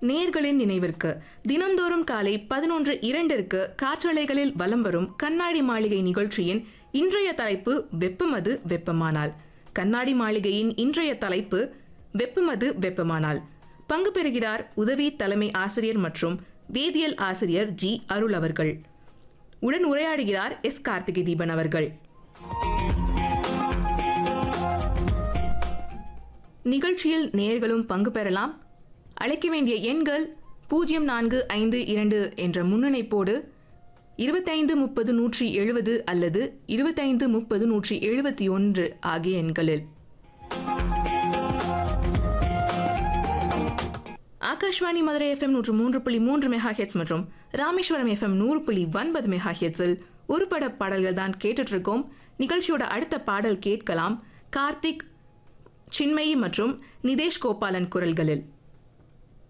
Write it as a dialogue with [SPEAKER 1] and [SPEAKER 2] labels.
[SPEAKER 1] நேர்களின் நினைவிற்கு தினந்தோறும் காலை பதினொன்று இரண்டிற்கு காற்றலைகளில் வலம் வரும் கண்ணாடி மாளிகை நிகழ்ச்சியின் இன்றைய தலைப்பு வெப்பமது வெப்பமானால் கண்ணாடி மாளிகையின் இன்றைய தலைப்பு வெப்பமது வெப்பமானால் பங்கு பெறுகிறார் உதவி தலைமை ஆசிரியர் மற்றும் வேதியியல் ஆசிரியர் ஜி அருள் அவர்கள் உடன் உரையாடுகிறார் எஸ் கார்த்திகை தீபன் அவர்கள் நிகழ்ச்சியில் நேர்களும் பங்கு பெறலாம் அழைக்க வேண்டிய எண்கள் பூஜ்ஜியம் நான்கு ஐந்து இரண்டு என்ற முன்னிணைப்போடு இருபத்தைந்து முப்பது நூற்றி எழுபது அல்லது இருபத்தைந்து முப்பது நூற்றி எழுபத்தி ஒன்று ஆகிய எண்களில் ஆகாஷ்வாணி மதுரை எஃப்எம் நூற்று மூன்று புள்ளி மூன்று மெகா ஹெட்ஸ் மற்றும் ராமேஸ்வரம் எஃப்எம் நூறு புள்ளி ஒன்பது மெகா ஹெட்ஸில் ஒரு பட பாடல்கள் தான் கேட்டுட்டு இருக்கோம் நிகழ்ச்சியோட அடுத்த பாடல் கேட்கலாம் கார்த்திக் சின்மயி மற்றும் நிதேஷ் கோபாலன் குரல்களில்